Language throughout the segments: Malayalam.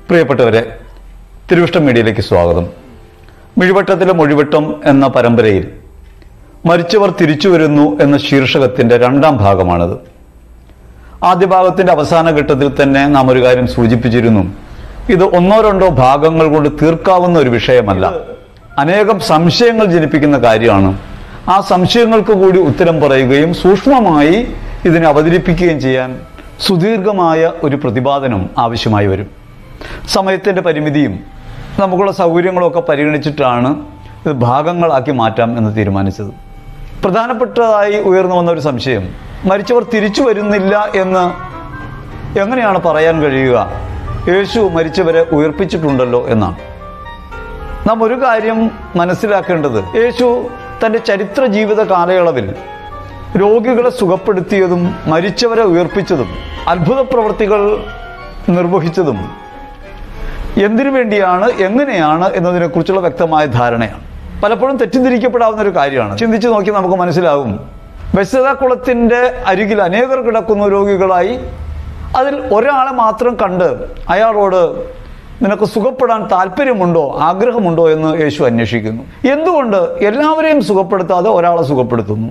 പ്രിയപ്പെട്ടവരെ തിരുവിഷ്ടം മീഡിയയിലേക്ക് സ്വാഗതം മിഴിവട്ടത്തിലെ മൊഴിവട്ടം എന്ന പരമ്പരയിൽ മരിച്ചവർ തിരിച്ചു വരുന്നു എന്ന ശീർഷകത്തിന്റെ രണ്ടാം ഭാഗമാണിത് ആദ്യ ഭാഗത്തിന്റെ അവസാന ഘട്ടത്തിൽ തന്നെ നാം ഒരു കാര്യം സൂചിപ്പിച്ചിരുന്നു ഇത് ഒന്നോ രണ്ടോ ഭാഗങ്ങൾ കൊണ്ട് തീർക്കാവുന്ന ഒരു വിഷയമല്ല അനേകം സംശയങ്ങൾ ജനിപ്പിക്കുന്ന കാര്യമാണ് ആ സംശയങ്ങൾക്ക് കൂടി ഉത്തരം പറയുകയും സൂക്ഷ്മമായി ഇതിനെ അവതരിപ്പിക്കുകയും ചെയ്യാൻ സുദീർഘമായ ഒരു പ്രതിപാദനം ആവശ്യമായി വരും സമയത്തിൻ്റെ പരിമിതിയും നമുക്കുള്ള സൗകര്യങ്ങളൊക്കെ പരിഗണിച്ചിട്ടാണ് ഇത് ഭാഗങ്ങളാക്കി മാറ്റാം എന്ന് തീരുമാനിച്ചത് പ്രധാനപ്പെട്ടതായി ഉയർന്നു വന്ന ഒരു സംശയം മരിച്ചവർ തിരിച്ചു വരുന്നില്ല എന്ന് എങ്ങനെയാണ് പറയാൻ കഴിയുക യേശു മരിച്ചവരെ ഉയർപ്പിച്ചിട്ടുണ്ടല്ലോ എന്നാണ് നാം ഒരു കാര്യം മനസ്സിലാക്കേണ്ടത് യേശു തൻ്റെ ചരിത്ര ജീവിത കാലയളവിൽ രോഗികളെ സുഖപ്പെടുത്തിയതും മരിച്ചവരെ ഉയർപ്പിച്ചതും അത്ഭുത പ്രവൃത്തികൾ നിർവഹിച്ചതും എന്തിനു വേണ്ടിയാണ് എങ്ങനെയാണ് എന്നതിനെക്കുറിച്ചുള്ള വ്യക്തമായ ധാരണയാണ് പലപ്പോഴും തെറ്റിദ്ധരിക്കപ്പെടാവുന്ന ഒരു കാര്യമാണ് ചിന്തിച്ചു നോക്കി നമുക്ക് മനസ്സിലാകും ബസ്സത കുളത്തിൻ്റെ അരികിൽ അനേകർ കിടക്കുന്ന രോഗികളായി അതിൽ ഒരാളെ മാത്രം കണ്ട് അയാളോട് നിനക്ക് സുഖപ്പെടാൻ താല്പര്യമുണ്ടോ ആഗ്രഹമുണ്ടോ എന്ന് യേശു അന്വേഷിക്കുന്നു എന്തുകൊണ്ട് എല്ലാവരെയും സുഖപ്പെടുത്താതെ ഒരാളെ സുഖപ്പെടുത്തുന്നു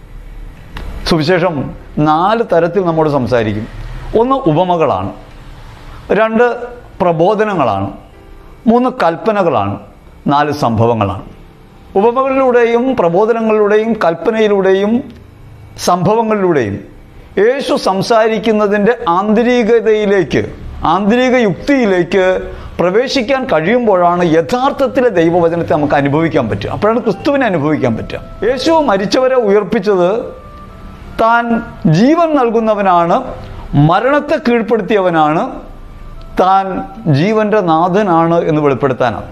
സുവിശേഷം നാല് തരത്തിൽ നമ്മോട് സംസാരിക്കും ഒന്ന് ഉപമകളാണ് രണ്ട് പ്രബോധനങ്ങളാണ് മൂന്ന് കൽപ്പനകളാണ് നാല് സംഭവങ്ങളാണ് ഉപമകളിലൂടെയും പ്രബോധനങ്ങളിലൂടെയും കൽപ്പനയിലൂടെയും സംഭവങ്ങളിലൂടെയും യേശു സംസാരിക്കുന്നതിൻ്റെ ആന്തരികതയിലേക്ക് ആന്തരിക യുക്തിയിലേക്ക് പ്രവേശിക്കാൻ കഴിയുമ്പോഴാണ് യഥാർത്ഥത്തിലെ ദൈവവചനത്തെ നമുക്ക് അനുഭവിക്കാൻ പറ്റുക അപ്പോഴാണ് ക്രിസ്തുവിനെ അനുഭവിക്കാൻ പറ്റുക യേശു മരിച്ചവരെ ഉയർപ്പിച്ചത് താൻ ജീവൻ നൽകുന്നവനാണ് മരണത്തെ കീഴ്പ്പെടുത്തിയവനാണ് താൻ ജീവന്റെ നാഥനാണ് എന്ന് വെളിപ്പെടുത്താനാണ്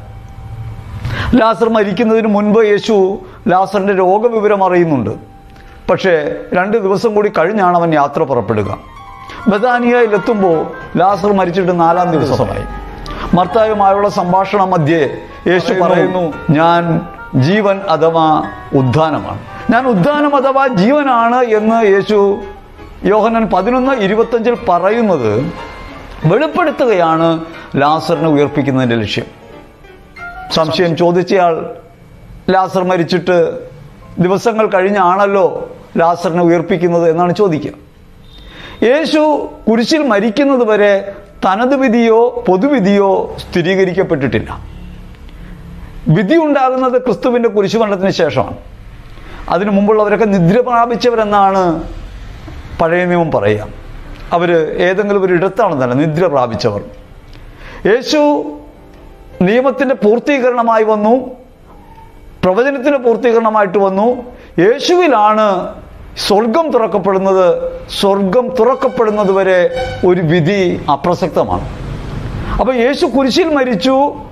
ലാസർ മരിക്കുന്നതിന് മുൻപ് യേശു ലാസറിന്റെ രോഗവിവരം അറിയുന്നുണ്ട് പക്ഷേ രണ്ട് ദിവസം കൂടി കഴിഞ്ഞാണ് അവൻ യാത്ര പുറപ്പെടുക ബദാനിയയിൽ എത്തുമ്പോൾ ലാസർ മരിച്ചിട്ട് നാലാം ദിവസമായി മർത്തായുമായുള്ള സംഭാഷണ മധ്യേ യേശു പറയുന്നു ഞാൻ ജീവൻ അഥവാ ഉദ്ധാനമാണ് ഞാൻ ഉദ്ധാനം അഥവാ ജീവനാണ് എന്ന് യേശു യോഹനൻ പതിനൊന്ന് ഇരുപത്തഞ്ചിൽ പറയുന്നത് വെളിപ്പെടുത്തുകയാണ് ലാസറിനെ ഉയർപ്പിക്കുന്നതിൻ്റെ ലക്ഷ്യം സംശയം ചോദിച്ചയാൾ ലാസർ മരിച്ചിട്ട് ദിവസങ്ങൾ കഴിഞ്ഞാണല്ലോ ലാസറിനെ ഉയർപ്പിക്കുന്നത് എന്നാണ് ചോദിക്കുക യേശു കുരിശിൽ മരിക്കുന്നത് വരെ തനത് വിധിയോ പൊതുവിധിയോ സ്ഥിരീകരിക്കപ്പെട്ടിട്ടില്ല വിധി ഉണ്ടാകുന്നത് ക്രിസ്തുവിൻ്റെ കുരിശുമരണത്തിന് ശേഷമാണ് അതിനു മുമ്പുള്ളവരൊക്കെ നിദ്ര പ്രാപിച്ചവരെന്നാണ് പഴയ നിയമം പറയുക അവർ ഏതെങ്കിലും ഒരു ഇടത്താണെന്നല്ല നിദ്ര പ്രാപിച്ചവർ യേശു നിയമത്തിൻ്റെ പൂർത്തീകരണമായി വന്നു പ്രവചനത്തിൻ്റെ പൂർത്തീകരണമായിട്ട് വന്നു യേശുവിലാണ് സ്വർഗം തുറക്കപ്പെടുന്നത് സ്വർഗം തുറക്കപ്പെടുന്നത് വരെ ഒരു വിധി അപ്രസക്തമാണ് അപ്പൊ യേശു കുരിശിൽ മരിച്ചു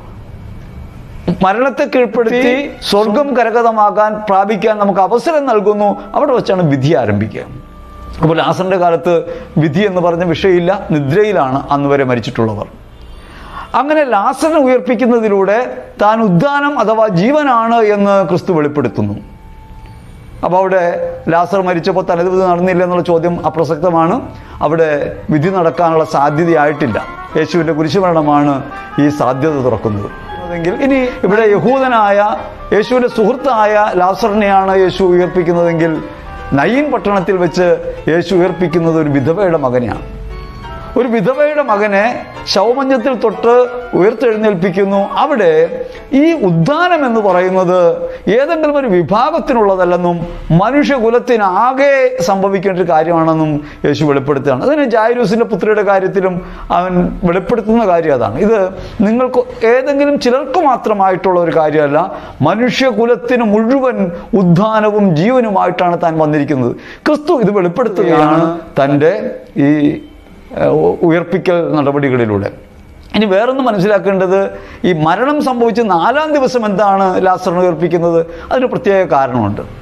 മരണത്തെ കീഴ്പ്പെടുത്തി സ്വർഗം കരഗതമാക്കാൻ പ്രാപിക്കാൻ നമുക്ക് അവസരം നൽകുന്നു അവിടെ വെച്ചാണ് വിധി ആരംഭിക്കുക അപ്പോൾ ലാസറിന്റെ കാലത്ത് വിധി എന്ന് പറഞ്ഞ വിഷയമില്ല നിദ്രയിലാണ് അന്ന് വരെ മരിച്ചിട്ടുള്ളവർ അങ്ങനെ ലാസറിനെ ഉയർപ്പിക്കുന്നതിലൂടെ താൻ ഉദ്ധാനം അഥവാ ജീവനാണ് എന്ന് ക്രിസ്തു വെളിപ്പെടുത്തുന്നു അപ്പോൾ അവിടെ ലാസർ മരിച്ചപ്പോൾ തലവിധി നടന്നില്ല എന്നുള്ള ചോദ്യം അപ്രസക്തമാണ് അവിടെ വിധി നടക്കാനുള്ള സാധ്യതയായിട്ടില്ല യേശുവിൻ്റെ കുരിശുമരണമാണ് ഈ സാധ്യത തുറക്കുന്നത് എങ്കിൽ ഇനി ഇവിടെ യഹൂദനായ യേശുവിൻ്റെ സുഹൃത്തായ ലാസറിനെയാണ് യേശു ഉയർപ്പിക്കുന്നതെങ്കിൽ നയീൻ പട്ടണത്തിൽ വെച്ച് യേശു ഉയർപ്പിക്കുന്നത് ഒരു വിധവയുടെ മകനെയാണ് ഒരു വിധവയുടെ മകനെ ശവമഞ്ചത്തിൽ തൊട്ട് ഉയർത്തെഴുന്നേൽപ്പിക്കുന്നു അവിടെ ഈ ഉദ്ധാനം എന്ന് പറയുന്നത് ഏതെങ്കിലും ഒരു വിഭാഗത്തിനുള്ളതല്ലെന്നും മനുഷ്യകുലത്തിനാകെ സംഭവിക്കേണ്ട ഒരു കാര്യമാണെന്നും യേശു വെളിപ്പെടുത്തുകയാണ് അതിന് ജായരൂസിന്റെ പുത്രിയുടെ കാര്യത്തിലും അവൻ വെളിപ്പെടുത്തുന്ന കാര്യം അതാണ് ഇത് നിങ്ങൾക്ക് ഏതെങ്കിലും ചിലർക്ക് മാത്രമായിട്ടുള്ള ഒരു കാര്യമല്ല മനുഷ്യകുലത്തിന് മുഴുവൻ ഉദ്ധാനവും ജീവനുമായിട്ടാണ് താൻ വന്നിരിക്കുന്നത് ക്രിസ്തു ഇത് വെളിപ്പെടുത്തുകയാണ് തൻ്റെ ഈ ഉയർപ്പിക്കൽ നടപടികളിലൂടെ ഇനി വേറൊന്ന് മനസ്സിലാക്കേണ്ടത് ഈ മരണം സംഭവിച്ച് നാലാം ദിവസം എന്താണ് ലാസറിനെ ഉയർപ്പിക്കുന്നത് അതിന് പ്രത്യേക കാരണമുണ്ട്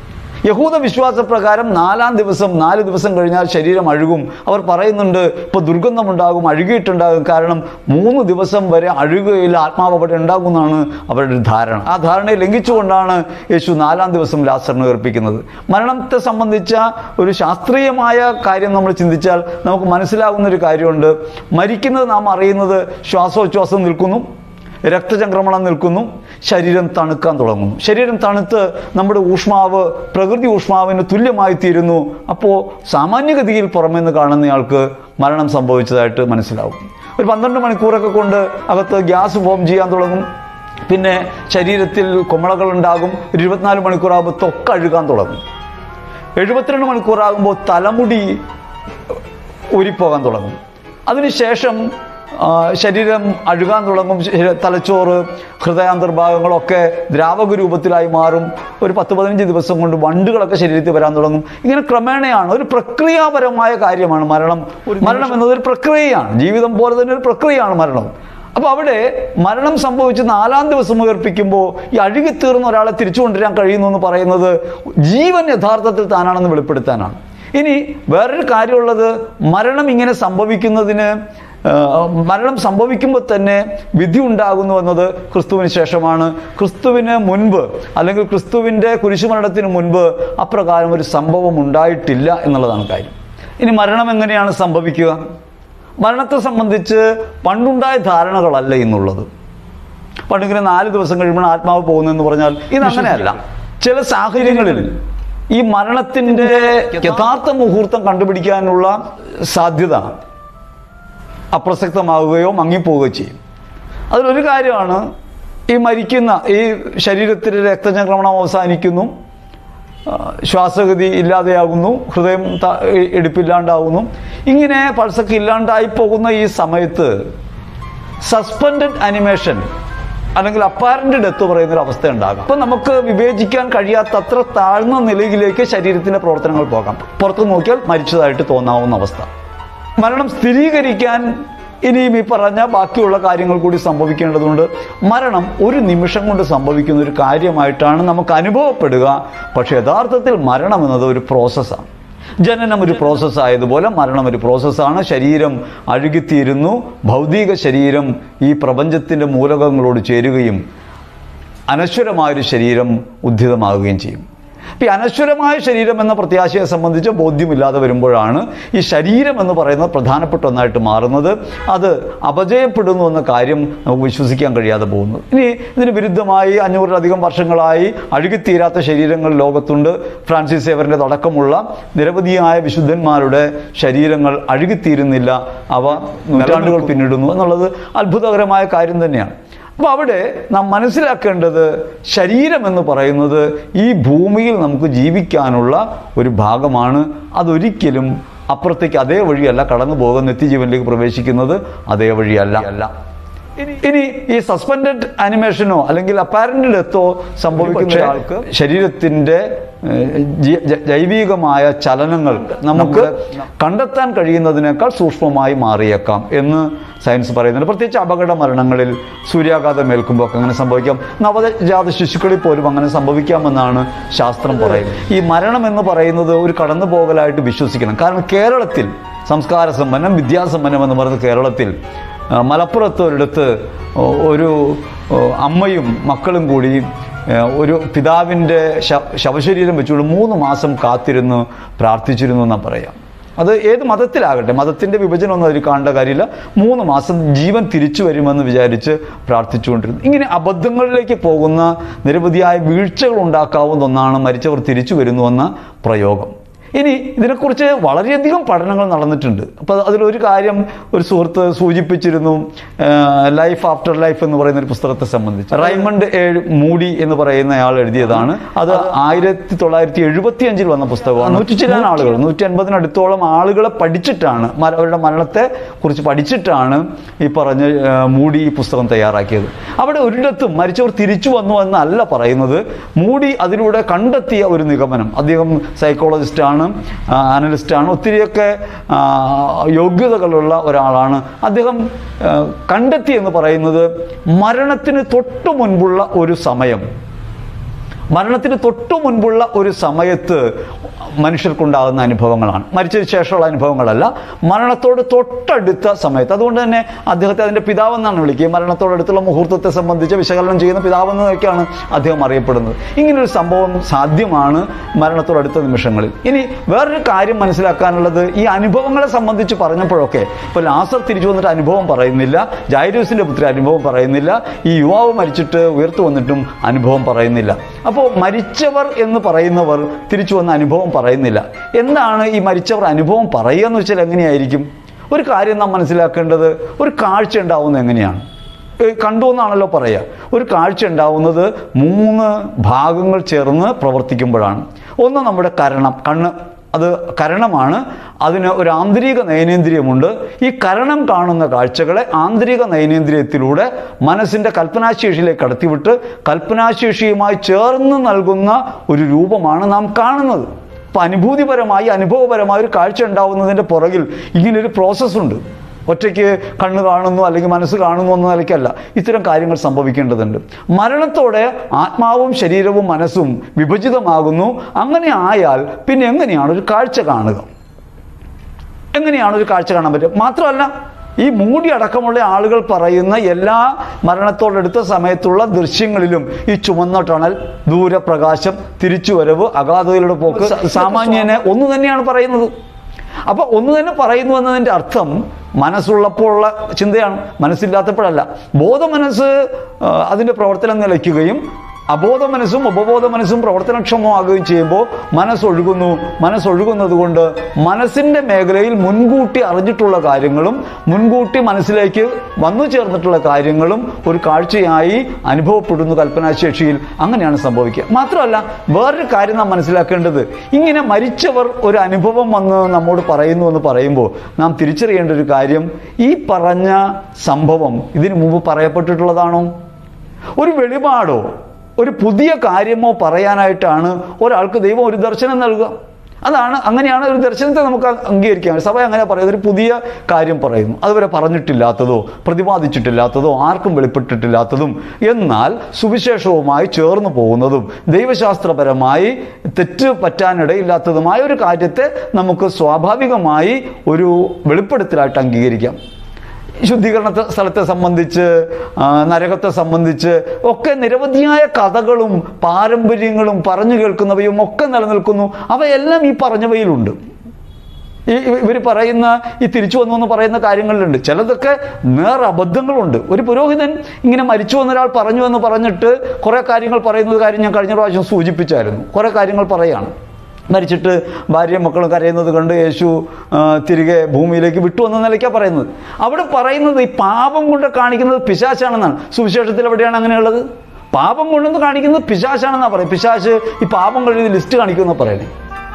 യഹൂദ വിശ്വാസപ്രകാരം നാലാം ദിവസം നാല് ദിവസം കഴിഞ്ഞാൽ ശരീരം അഴുകും അവർ പറയുന്നുണ്ട് ഇപ്പോൾ ദുർഗന്ധമുണ്ടാകും അഴുകിയിട്ടുണ്ടാകും കാരണം മൂന്ന് ദിവസം വരെ അഴുകുകയില്ല ആത്മാവ് അവിടെ ഉണ്ടാകുമെന്നാണ് അവരുടെ ഒരു ധാരണ ആ ധാരണയെ ലംഘിച്ചുകൊണ്ടാണ് യേശു നാലാം ദിവസം ലാസറിനെ ഏർപ്പിക്കുന്നത് മരണത്തെ സംബന്ധിച്ച ഒരു ശാസ്ത്രീയമായ കാര്യം നമ്മൾ ചിന്തിച്ചാൽ നമുക്ക് മനസ്സിലാകുന്ന ഒരു കാര്യമുണ്ട് മരിക്കുന്നത് നാം അറിയുന്നത് ശ്വാസോച്ഛ്വാസം നിൽക്കുന്നു രക്തചംക്രമണം നിൽക്കുന്നു ശരീരം തണുക്കാൻ തുടങ്ങുന്നു ശരീരം തണുത്ത് നമ്മുടെ ഊഷ്മാവ് പ്രകൃതി ഊഷ്മാവിന് തുല്യമായി തീരുന്നു അപ്പോൾ സാമാന്യഗതിയിൽ പുറമെന്ന് കാണുന്നയാൾക്ക് മരണം സംഭവിച്ചതായിട്ട് മനസ്സിലാവും ഒരു പന്ത്രണ്ട് മണിക്കൂറൊക്കെ കൊണ്ട് അകത്ത് ഗ്യാസ് ഫോം ചെയ്യാൻ തുടങ്ങും പിന്നെ ശരീരത്തിൽ കുമളകൾ ഉണ്ടാകും ഒരു ഇരുപത്തിനാല് മണിക്കൂറാകുമ്പോൾ ത്വക്ക് അഴുകാൻ തുടങ്ങും എഴുപത്തിരണ്ട് മണിക്കൂറാകുമ്പോൾ തലമുടി ഊരിപ്പോകാൻ തുടങ്ങും അതിനുശേഷം ആ, ശരീരം അഴുകാൻ തുടങ്ങും ശരീര- തലച്ചോറ് ഹൃദയാന്തർഭാഗങ്ങളൊക്കെ ദ്രാവക രൂപത്തിലായി മാറും ഒരു പത്ത് പതിനഞ്ച് ദിവസം കൊണ്ട് വണ്ടുകളൊക്കെ ശരീരത്തിൽ വരാൻ തുടങ്ങും ഇങ്ങനെ ക്രമേണയാണ് ഒരു പ്രക്രിയാപരമായ കാര്യമാണ് മരണം മരണം എന്നത് ഒരു പ്രക്രിയയാണ് ജീവിതം പോലെ തന്നെ ഒരു പ്രക്രിയയാണ് മരണം അപ്പോൾ അവിടെ മരണം സംഭവിച്ച് നാലാം ദിവസം ഉയർപ്പിക്കുമ്പോൾ ഈ അഴുകിത്തീർന്ന ഒരാളെ തിരിച്ചു കൊണ്ടുവരാൻ കഴിയുന്നു എന്ന് പറയുന്നത് ജീവൻ യഥാർത്ഥത്തിൽ താനാണെന്ന് വെളിപ്പെടുത്താനാണ് ഇനി വേറൊരു കാര്യമുള്ളത് മരണം ഇങ്ങനെ സംഭവിക്കുന്നതിന് ആ, മരണം സംഭവിക്കുമ്പോൾ തന്നെ വിധി ഉണ്ടാകുന്നു എന്നത് ക്രിസ്തുവിന് ശേഷമാണ് ക്രിസ്തുവിന് മുൻപ് അല്ലെങ്കിൽ ക്രിസ്തുവിൻ്റെ കുരിശുമരണത്തിന് മുൻപ് അപ്രകാരം ഒരു സംഭവം ഉണ്ടായിട്ടില്ല എന്നുള്ളതാണ് കാര്യം ഇനി മരണം എങ്ങനെയാണ് സംഭവിക്കുക മരണത്തെ സംബന്ധിച്ച് പണ്ടുണ്ടായ ധാരണകളല്ല ഇന്നുള്ളത് പണ്ടിങ്ങനെ നാല് ദിവസം കഴിയുമ്പോൾ ആത്മാവ് പോകുന്നതെന്ന് പറഞ്ഞാൽ ഇത് അങ്ങനെയല്ല ചില സാഹചര്യങ്ങളിൽ ഈ മരണത്തിന്റെ യഥാർത്ഥ മുഹൂർത്തം കണ്ടുപിടിക്കാനുള്ള സാധ്യത അപ്രസക്തമാവുകയോ മങ്ങിപ്പോവുകയോ ചെയ്യും അതിലൊരു കാര്യമാണ് ഈ മരിക്കുന്ന ഈ ശരീരത്തിലെ രക്തചംക്രമണം അവസാനിക്കുന്നു ആ, ശ്വാസഗതി ഇല്ലാതെയാകുന്നു ഹൃദയം ത- ഇടിപ്പില്ലാണ്ടാകുന്നു ഇങ്ങനെ പൾസൊക്കെ ഇല്ലാണ്ടായി പോകുന്ന ഈ സമയത്ത് സസ്പെൻഡഡ് അനിമേഷൻ അല്ലെങ്കിൽ അപ്പാരന്റ് ഡെത്ത് പറയുന്ന ഒരു അവസ്ഥ ഉണ്ടാകാം അപ്പൊ നമുക്ക് വിവേചിക്കാൻ കഴിയാത്തത്ര താഴ്ന്ന നിലയിലേക്ക് ശരീരത്തിന്റെ പ്രവർത്തനങ്ങൾ പോകാം പുറത്തു നോക്കിയാൽ മരിച്ചതായിട്ട് തോന്നാവുന്ന അവസ്ഥ മരണം സ്ഥിരീകരിക്കാൻ ഇനിയും ഈ പറഞ്ഞ ബാക്കിയുള്ള കാര്യങ്ങൾ കൂടി സംഭവിക്കേണ്ടതുണ്ട് മരണം ഒരു നിമിഷം കൊണ്ട് സംഭവിക്കുന്ന ഒരു കാര്യമായിട്ടാണ് നമുക്ക് അനുഭവപ്പെടുക പക്ഷെ യഥാർത്ഥത്തിൽ മരണം എന്നത് ഒരു പ്രോസസ്സാണ് ജനനം ഒരു പ്രോസസ്സ് ആയതുപോലെ മരണം ഒരു പ്രോസസ്സാണ് ശരീരം അഴുകിത്തീരുന്നു ഭൗതിക ശരീരം ഈ പ്രപഞ്ചത്തിൻ്റെ മൂലകങ്ങളോട് ചേരുകയും അനശ്വരമായൊരു ശരീരം ഉദ്ധിതമാകുകയും ചെയ്യും ഇപ്പം ഈ അനശ്വരമായ ശരീരം എന്ന പ്രത്യാശയെ സംബന്ധിച്ച് ബോധ്യമില്ലാതെ വരുമ്പോഴാണ് ഈ ശരീരം എന്ന് പറയുന്നത് പ്രധാനപ്പെട്ട ഒന്നായിട്ട് മാറുന്നത് അത് അപജയപ്പെടുന്നു എന്ന കാര്യം നമുക്ക് വിശ്വസിക്കാൻ കഴിയാതെ പോകുന്നു ഇനി ഇതിന് വിരുദ്ധമായി അഞ്ഞൂറിലധികം വർഷങ്ങളായി അഴുകിത്തീരാത്ത ശരീരങ്ങൾ ലോകത്തുണ്ട് ഫ്രാൻസിസ് സേവറിൻ്റെ അടക്കമുള്ള നിരവധിയായ വിശുദ്ധന്മാരുടെ ശരീരങ്ങൾ അഴുകിത്തീരുന്നില്ല അവ നൂറ്റാണ്ടുകൾ പിന്നിടുന്നു എന്നുള്ളത് അത്ഭുതകരമായ കാര്യം തന്നെയാണ് അപ്പോൾ അവിടെ നാം മനസ്സിലാക്കേണ്ടത് ശരീരം എന്ന് പറയുന്നത് ഈ ഭൂമിയിൽ നമുക്ക് ജീവിക്കാനുള്ള ഒരു ഭാഗമാണ് അതൊരിക്കലും അപ്പുറത്തേക്ക് അതേ വഴിയല്ല കടന്നു പോകുന്ന നിത്യജീവനിലേക്ക് പ്രവേശിക്കുന്നത് അതേ വഴിയല്ല അല്ല ഇനി ഈ സസ്പെൻഡഡ് അനിമേഷനോ അല്ലെങ്കിൽ അപ്പാരന്റ് ഡെത്തോ സംഭവിക്കുന്ന ഒരാൾക്ക് ശരീരത്തിന്റെ ഏഹ്, ജി- ജ- ജൈവികമായ ചലനങ്ങൾ നമുക്ക് കണ്ടെത്താൻ കഴിയുന്നതിനേക്കാൾ സൂക്ഷ്മമായി മാറിയേക്കാം എന്ന് സയൻസ് പറയുന്നുണ്ട് പ്രത്യേകിച്ച് അപകട മരണങ്ങളിൽ സൂര്യാഘാതം ഏൽക്കുമ്പോൾ ഒക്കെ അങ്ങനെ സംഭവിക്കാം നവജാത ശിശുക്കളിൽ പോലും അങ്ങനെ സംഭവിക്കാമെന്നാണ് ശാസ്ത്രം പറയുന്നത് ഈ മരണം എന്ന് പറയുന്നത് ഒരു കടന്നുപോകലായിട്ട് വിശ്വസിക്കണം കാരണം കേരളത്തിൽ സംസ്കാര സമ്പന്നം വിദ്യാസമ്പന്നം എന്ന് പറയുന്ന കേരളത്തിൽ ആ, മലപ്പുറത്ത് ഒരിടത്ത് ഒ- ഒരു ഓ, അമ്മയും മക്കളും കൂടി ഏ, ഒരു പിതാവിൻ്റെ ശ- ശവശരീരം വെച്ചുകൊണ്ട് മൂന്ന് മാസം കാത്തിരുന്ന് പ്രാർത്ഥിച്ചിരുന്നു എന്നാ പറയാം അത് ഏത് മതത്തിലാകട്ടെ മതത്തിൻ്റെ വിഭജനമൊന്നും അതിൽ കാണേണ്ട കാര്യമില്ല മൂന്ന് മാസം ജീവൻ തിരിച്ചു വരുമെന്ന് വിചാരിച്ച് പ്രാർത്ഥിച്ചുകൊണ്ടിരുന്നു ഇങ്ങനെ അബദ്ധങ്ങളിലേക്ക് പോകുന്ന നിരവധിയായ വീഴ്ചകൾ ഉണ്ടാക്കാവുന്ന ഒന്നാണ് മരിച്ചവർ തിരിച്ചു വരുന്നുവെന്ന പ്രയോഗം ഇനി ഇതിനെക്കുറിച്ച് വളരെയധികം പഠനങ്ങൾ നടന്നിട്ടുണ്ട് അപ്പോൾ അതിലൊരു കാര്യം ഒരു സുഹൃത്ത് സൂചിപ്പിച്ചിരുന്നു ലൈഫ് ആഫ്റ്റർ ലൈഫ് എന്ന് പറയുന്ന ഒരു പുസ്തകത്തെ സംബന്ധിച്ച് റൈമണ്ട് ഏഴ് മൂടി എന്ന് പറയുന്ന ആൾ എഴുതിയതാണ് അത് ആയിരത്തി തൊള്ളായിരത്തി എഴുപത്തി അഞ്ചിൽ വന്ന പുസ്തകമാണ് നൂറ്റി ചില്ലാൻ ആളുകൾ നൂറ്റി അൻപതിനടുത്തോളം ആളുകളെ പഠിച്ചിട്ടാണ് മര- അവരുടെ മരണത്തെ കുറിച്ച് പഠിച്ചിട്ടാണ് ഈ പറഞ്ഞ ആ, മൂടി ഈ പുസ്തകം തയ്യാറാക്കിയത് അവിടെ ഒരിടത്തും മരിച്ചവർ തിരിച്ചു വന്നു എന്നല്ല പറയുന്നത് മൂടി അതിലൂടെ കണ്ടെത്തിയ ഒരു നിഗമനം അദ്ദേഹം സൈക്കോളജിസ്റ്റാണ് അനലിസ്റ്റാണ് ഒത്തിരിയൊക്കെ ആ, യോഗ്യതകളുള്ള ഒരാളാണ് അദ്ദേഹം ആ, കണ്ടെത്തി എന്ന് പറയുന്നത് മരണത്തിന് തൊട്ടു മുൻപുള്ള ഒരു സമയം മരണത്തിന് തൊട്ടു മുൻപുള്ള ഒരു സമയത്ത് മനുഷ്യർക്കുണ്ടാകുന്ന അനുഭവങ്ങളാണ് മരിച്ചതിന് ശേഷമുള്ള അനുഭവങ്ങളല്ല മരണത്തോട് തൊട്ടടുത്ത സമയത്ത് അതുകൊണ്ട് തന്നെ അദ്ദേഹത്തെ അതിൻ്റെ പിതാവെന്നാണ് വിളിക്കുക മരണത്തോടടുത്തുള്ള മുഹൂർത്തത്തെ സംബന്ധിച്ച് വിശകലനം ചെയ്യുന്ന പിതാവെന്നൊക്കെയാണ് അദ്ദേഹം അറിയപ്പെടുന്നത് ഇങ്ങനൊരു സംഭവം സാധ്യമാണ് മരണത്തോടടുത്ത നിമിഷങ്ങളിൽ ഇനി വേറൊരു കാര്യം മനസ്സിലാക്കാനുള്ളത് ഈ അനുഭവങ്ങളെ സംബന്ധിച്ച് പറഞ്ഞപ്പോഴൊക്കെ ഇപ്പോൾ ലാസർ തിരിച്ചു വന്നിട്ട് അനുഭവം പറയുന്നില്ല ജൈരൂസിൻ്റെ പുത്രി അനുഭവം പറയുന്നില്ല ഈ യുവാവ് മരിച്ചിട്ട് ഉയർത്തു വന്നിട്ടും അനുഭവം പറയുന്നില്ല അപ്പോൾ മരിച്ചവർ എന്ന് പറയുന്നവർ തിരിച്ചു വന്ന അനുഭവം പറയുന്നില്ല എന്താണ് ഈ മരിച്ചവർ അനുഭവം പറയുക എന്ന് വെച്ചാൽ എങ്ങനെയായിരിക്കും ഒരു കാര്യം നാം മനസ്സിലാക്കേണ്ടത് ഒരു കാഴ്ച ഉണ്ടാവുന്നത് എങ്ങനെയാണ് ഏ, കണ്ടു എന്നാണല്ലോ പറയുക ഒരു കാഴ്ച ഉണ്ടാവുന്നത് മൂന്ന് ഭാഗങ്ങൾ ചേർന്ന് പ്രവർത്തിക്കുമ്പോഴാണ് ഒന്ന് നമ്മുടെ കരണം കണ്ണ് അത് കരണമാണ് അതിന് ഒരു ആന്തരിക നയനേന്ദ്രിയമുണ്ട് ഈ കരണം കാണുന്ന കാഴ്ചകളെ ആന്തരിക നയനേന്ദ്രിയത്തിലൂടെ മനസ്സിൻ്റെ കൽപ്പനാശേഷിയിലേക്ക് കടത്തിവിട്ട് കൽപ്പനാശേഷിയുമായി ചേർന്ന് നൽകുന്ന ഒരു രൂപമാണ് നാം കാണുന്നത് അപ്പം അനുഭൂതിപരമായി അനുഭവപരമായ ഒരു കാഴ്ച ഉണ്ടാവുന്നതിൻ്റെ പുറകിൽ ഇങ്ങനൊരു പ്രോസസ്സുണ്ട് ഒറ്റയ്ക്ക് കണ്ണ് കാണുന്നു അല്ലെങ്കിൽ മനസ്സ് കാണുന്നു എന്ന നിലയ്ക്കല്ല ഇത്തരം കാര്യങ്ങൾ സംഭവിക്കേണ്ടതുണ്ട് മരണത്തോടെ ആത്മാവും ശരീരവും മനസ്സും വിഭജിതമാകുന്നു അങ്ങനെ ആയാൽ പിന്നെ എങ്ങനെയാണ് ഒരു കാഴ്ച കാണുക എങ്ങനെയാണ് ഒരു കാഴ്ച കാണാൻ പറ്റുക മാത്രമല്ല ഈ മൂടി അടക്കമുള്ള ആളുകൾ പറയുന്ന എല്ലാ മരണത്തോടടുത്ത സമയത്തുള്ള ദൃശ്യങ്ങളിലും ഈ ചുവന്ന ടണൽ ദൂരപ്രകാശം തിരിച്ചുവരവ് അഗാധതയിലൂടെ പോക്ക് സ- സാമാന്യനെ ഒന്ന് തന്നെയാണ് പറയുന്നത് അപ്പോൾ ഒന്ന് തന്നെ പറയുന്നു എന്നതിൻ്റെ അർത്ഥം മനസ്സുള്ളപ്പോഴുള്ള ചിന്തയാണ് മനസ്സില്ലാത്തപ്പോഴല്ല ബോധ മനസ്സ് ആ, അതിൻ്റെ പ്രവർത്തനം നിലയ്ക്കുകയും അബോധ മനസ്സും ഉപബോധ മനസ്സും പ്രവർത്തനക്ഷമമാകുകയും ചെയ്യുമ്പോൾ മനസ്സൊഴുകുന്നു മനസ്സൊഴുകുന്നത് കൊണ്ട് മനസ്സിൻ്റെ മേഖലയിൽ മുൻകൂട്ടി അറിഞ്ഞിട്ടുള്ള കാര്യങ്ങളും മുൻകൂട്ടി മനസ്സിലേക്ക് വന്നു ചേർന്നിട്ടുള്ള കാര്യങ്ങളും ഒരു കാഴ്ചയായി അനുഭവപ്പെടുന്നു കൽപ്പനാശേഷിയിൽ അങ്ങനെയാണ് സംഭവിക്കുക മാത്രമല്ല വേറൊരു കാര്യം നാം മനസ്സിലാക്കേണ്ടത് ഇങ്ങനെ മരിച്ചവർ ഒരു അനുഭവം വന്ന് നമ്മോട് പറയുന്നു എന്ന് പറയുമ്പോൾ നാം തിരിച്ചറിയേണ്ട ഒരു കാര്യം ഈ പറഞ്ഞ സംഭവം ഇതിനു മുമ്പ് പറയപ്പെട്ടിട്ടുള്ളതാണോ ഒരു വെളിപാടോ ഒരു പുതിയ കാര്യമോ പറയാനായിട്ടാണ് ഒരാൾക്ക് ദൈവം ഒരു ദർശനം നൽകുക അതാണ് അങ്ങനെയാണ് ഒരു ദർശനത്തെ നമുക്ക് അംഗീകരിക്കാം സഭ അങ്ങനെ പറയുന്നത് ഒരു പുതിയ കാര്യം പറയുന്നു അതുവരെ പറഞ്ഞിട്ടില്ലാത്തതോ പ്രതിപാദിച്ചിട്ടില്ലാത്തതോ ആർക്കും വെളിപ്പെട്ടിട്ടില്ലാത്തതും എന്നാൽ സുവിശേഷവുമായി ചേർന്ന് പോകുന്നതും ദൈവശാസ്ത്രപരമായി തെറ്റ് പറ്റാനിടയില്ലാത്തതുമായ ഒരു കാര്യത്തെ നമുക്ക് സ്വാഭാവികമായി ഒരു വെളിപ്പെടുത്തലായിട്ട് അംഗീകരിക്കാം ശുദ്ധീകരണ ത- സ്ഥലത്തെ സംബന്ധിച്ച് ആ, നരകത്തെ സംബന്ധിച്ച് ഒക്കെ നിരവധിയായ കഥകളും പാരമ്പര്യങ്ങളും പറഞ്ഞു കേൾക്കുന്നവയും ഒക്കെ നിലനിൽക്കുന്നു അവയെല്ലാം ഈ പറഞ്ഞവയിലുണ്ട് ഈ ഇവർ പറയുന്ന ഈ തിരിച്ചു വന്നു എന്ന് പറയുന്ന കാര്യങ്ങളിലുണ്ട് ചിലതൊക്കെ നേർ അബദ്ധങ്ങളുണ്ട് ഒരു പുരോഹിതൻ ഇങ്ങനെ മരിച്ചു വന്ന ഒരാൾ പറഞ്ഞു എന്ന് പറഞ്ഞിട്ട് കുറേ കാര്യങ്ങൾ പറയുന്നത് കാര്യം ഞാൻ കഴിഞ്ഞ പ്രാവശ്യം സൂചിപ്പിച്ചായിരുന്നു കുറേ കാര്യങ്ങൾ പറയുകയാണ് മരിച്ചിട്ട് ഭാര്യയും മക്കളും കരയുന്നത് കണ്ട് യേശു ആ, തിരികെ ഭൂമിയിലേക്ക് വിട്ടു എന്ന നിലയ്ക്കാണ് പറയുന്നത് അവിടെ പറയുന്നത് ഈ പാപം കൊണ്ട് കാണിക്കുന്നത് പിശാശാണെന്നാണ് സുവിശേഷത്തിൽ എവിടെയാണ് അങ്ങനെയുള്ളത് പാപം കൊണ്ടെന്ന് കാണിക്കുന്നത് പിശാശാണെന്നാണ് പറയുന്നത് പിശാശ് ഈ പാപം കഴിഞ്ഞ് ലിസ്റ്റ് കാണിക്കുമെന്ന് പറയുന്നത്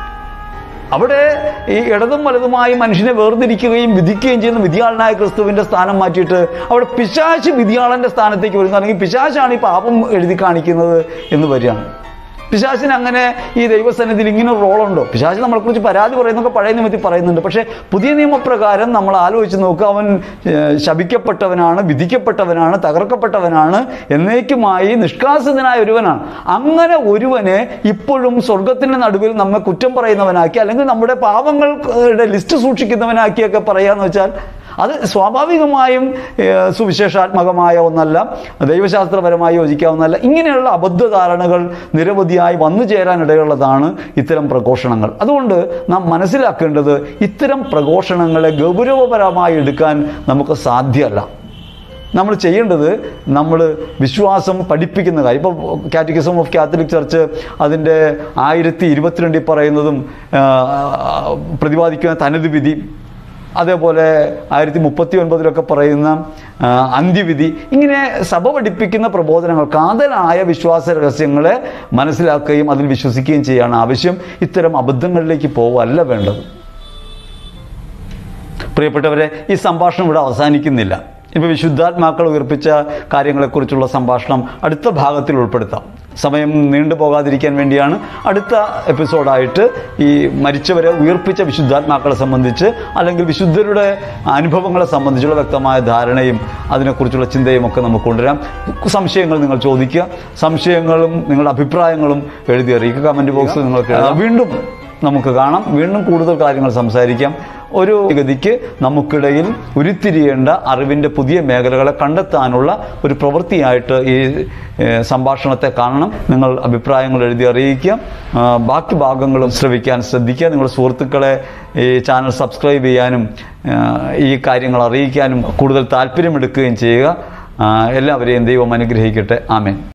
അവിടെ ഈ ഇടതും വലതുമായി മനുഷ്യനെ വേർതിരിക്കുകയും വിധിക്കുകയും ചെയ്യുന്ന വിധിയാളനായ ക്രിസ്തുവിന്റെ സ്ഥാനം മാറ്റിയിട്ട് അവിടെ പിശാശ് വിധിയാളന്റെ സ്ഥാനത്തേക്ക് വരുന്നു അല്ലെങ്കിൽ പിശാശാണ് ഈ പാപം എഴുതി കാണിക്കുന്നത് എന്ന് വരികയാണ് പിശാചിന് അങ്ങനെ ഈ ദൈവസന്നിധിയിൽ ഇങ്ങനെ ഒരു റോളുണ്ടോ പിശാച് നമ്മളെക്കുറിച്ച് പരാതി പറയുന്നൊക്കെ പഴയ നിയമത്തിൽ പറയുന്നുണ്ട് പക്ഷേ പുതിയ നിയമപ്രകാരം നമ്മൾ ആലോചിച്ച് നോക്കുക അവൻ ഏഹ്, ശപിക്കപ്പെട്ടവനാണ് വിധിക്കപ്പെട്ടവനാണ് തകർക്കപ്പെട്ടവനാണ് എന്നേക്കുമായി നിഷ്കാസിതനായ ഒരുവനാണ് അങ്ങനെ ഒരുവനെ ഇപ്പോഴും സ്വർഗത്തിൻ്റെ നടുവിൽ നമ്മെ കുറ്റം പറയുന്നവനാക്കി അല്ലെങ്കിൽ നമ്മുടെ പാപങ്ങളുടെ ലിസ്റ്റ് സൂക്ഷിക്കുന്നവനാക്കിയൊക്കെ പറയാന്ന് വെച്ചാൽ അത് സ്വാഭാവികമായും ഏഹ്, സുവിശേഷാത്മകമായ ഒന്നല്ല ദൈവശാസ്ത്രപരമായി യോജിക്കാവുന്നതല്ല ഇങ്ങനെയുള്ള അബദ്ധധാരണകൾ നിരവധിയായി വന്നു ചേരാനിടയുള്ളതാണ് ഇത്തരം പ്രഘോഷണങ്ങൾ അതുകൊണ്ട് നാം മനസ്സിലാക്കേണ്ടത് ഇത്തരം പ്രഘോഷണങ്ങളെ ഗൗരവപരമായി എടുക്കാൻ നമുക്ക് സാധ്യമല്ല നമ്മൾ ചെയ്യേണ്ടത് നമ്മൾ വിശ്വാസം പഠിപ്പിക്കുന്ന കാര്യം ഇപ്പോൾ കാറ്റഗിസം ഓഫ് കാത്തലിക് ചർച്ച് അതിൻ്റെ ആയിരത്തി ഇരുപത്തിരണ്ടിൽ പറയുന്നതും ആ, പ്രതിപാദിക്കുന്ന തനത് വിധി അതേപോലെ ആയിരത്തി മുപ്പത്തി ഒൻപതിലൊക്കെ പറയുന്ന ആ, അന്ത്യവിധി ഇങ്ങനെ സഭ പഠിപ്പിക്കുന്ന പ്രബോധനങ്ങൾ കാതലായ വിശ്വാസ രഹസ്യങ്ങളെ മനസ്സിലാക്കുകയും അതിൽ വിശ്വസിക്കുകയും ചെയ്യാണ് ആവശ്യം ഇത്തരം അബദ്ധങ്ങളിലേക്ക് പോവല്ല വേണ്ടത് പ്രിയപ്പെട്ടവരെ ഈ സംഭാഷണം ഇവിടെ അവസാനിക്കുന്നില്ല ഇപ്പോൾ വിശുദ്ധാത്മാക്കൾ ഉയർപ്പിച്ച കാര്യങ്ങളെക്കുറിച്ചുള്ള സംഭാഷണം അടുത്ത ഭാഗത്തിൽ ഉൾപ്പെടുത്താം സമയം നീണ്ടു പോകാതിരിക്കാൻ വേണ്ടിയാണ് അടുത്ത എപ്പിസോഡായിട്ട് ഈ മരിച്ചവരെ ഉയർപ്പിച്ച വിശുദ്ധാത്മാക്കളെ സംബന്ധിച്ച് അല്ലെങ്കിൽ വിശുദ്ധരുടെ അനുഭവങ്ങളെ സംബന്ധിച്ചുള്ള വ്യക്തമായ ധാരണയും അതിനെക്കുറിച്ചുള്ള ചിന്തയും ഒക്കെ നമുക്ക് കൊണ്ടുവരാം സംശയങ്ങൾ നിങ്ങൾ ചോദിക്കുക സംശയങ്ങളും നിങ്ങളുടെ അഭിപ്രായങ്ങളും എഴുതി അറിയിക്കുക കമൻറ്റ് ബോക്സിൽ നിങ്ങൾക്ക് എഴുതാം വീണ്ടും നമുക്ക് കാണാം വീണ്ടും കൂടുതൽ കാര്യങ്ങൾ സംസാരിക്കാം ഒരു ഗതിക്ക് നമുക്കിടയിൽ ഉരുത്തിരിയേണ്ട അറിവിൻ്റെ പുതിയ മേഖലകളെ കണ്ടെത്താനുള്ള ഒരു പ്രവൃത്തിയായിട്ട് ഈ ഏഹ്, സംഭാഷണത്തെ കാണണം നിങ്ങൾ അഭിപ്രായങ്ങൾ എഴുതി അറിയിക്കുക ആ, ബാക്കി ഭാഗങ്ങളും ശ്രവിക്കാൻ ശ്രദ്ധിക്കുക നിങ്ങളുടെ സുഹൃത്തുക്കളെ ഈ ചാനൽ സബ്സ്ക്രൈബ് ചെയ്യാനും ആ, ഈ കാര്യങ്ങൾ അറിയിക്കാനും കൂടുതൽ താല്പര്യമെടുക്കുകയും ചെയ്യുക ആ, എല്ലാവരെയും ദൈവം അനുഗ്രഹിക്കട്ടെ ആമേൻ